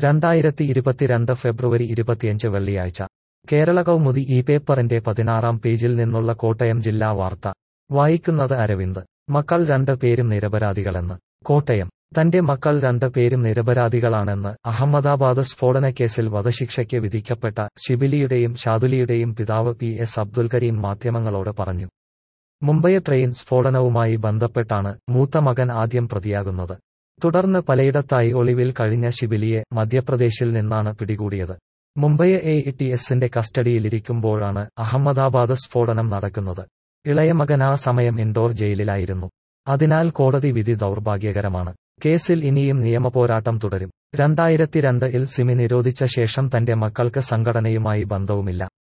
രണ്ടായിരത്തി ഇരുപത്തിരണ്ട് ഫെബ്രുവരി ഇരുപത്തിയഞ്ച് വെള്ളിയാഴ്ച കേരള കൗമുദി ഈ പേപ്പറിന്റെ പതിനാറാം പേജിൽ നിന്നുള്ള കോട്ടയം ജില്ലാ വാർത്ത വായിക്കുന്നത് അരവിന്ദ് മക്കൾ രണ്ട് പേരും നിരപരാധികളെന്ന് കോട്ടയം തന്റെ മക്കൾ രണ്ട് പേരും നിരപരാധികളാണെന്ന് അഹമ്മദാബാദ് സ്ഫോടനക്കേസിൽ വധശിക്ഷയ്ക്ക് വിധിക്കപ്പെട്ട ഷിബിലിയുടെയും ഷാദുലിയുടെയും പിതാവ് പി എസ് അബ്ദുൽ കരീം മാധ്യമങ്ങളോട് പറഞ്ഞു മുംബൈ ട്രെയിൻ സ്ഫോടനവുമായി ബന്ധപ്പെട്ടാണ് മൂത്ത മകൻ ആദ്യം പ്രതിയാകുന്നത് തുടർന്ന് പലയിടത്തായി ഒളിവിൽ കഴിഞ്ഞ ഷിബിലിയെ മധ്യപ്രദേശിൽ നിന്നാണ് പിടികൂടിയത് മുംബൈ എ ടി എസിന്റെ കസ്റ്റഡിയിലിരിക്കുമ്പോഴാണ് അഹമ്മദാബാദ് സ്ഫോടനം നടക്കുന്നത് ഇളയ മകൻ ആ സമയം ഇൻഡോർ ജയിലിലായിരുന്നു അതിനാൽ കോടതി വിധി ദൗർഭാഗ്യകരമാണ് കേസിൽ ഇനിയും നിയമപോരാട്ടം തുടരും രണ്ടായിരത്തി രണ്ടിൽ സിമി നിരോധിച്ച ശേഷം തന്റെ മക്കൾക്ക് സംഘടനയുമായി ബന്ധവുമില്ല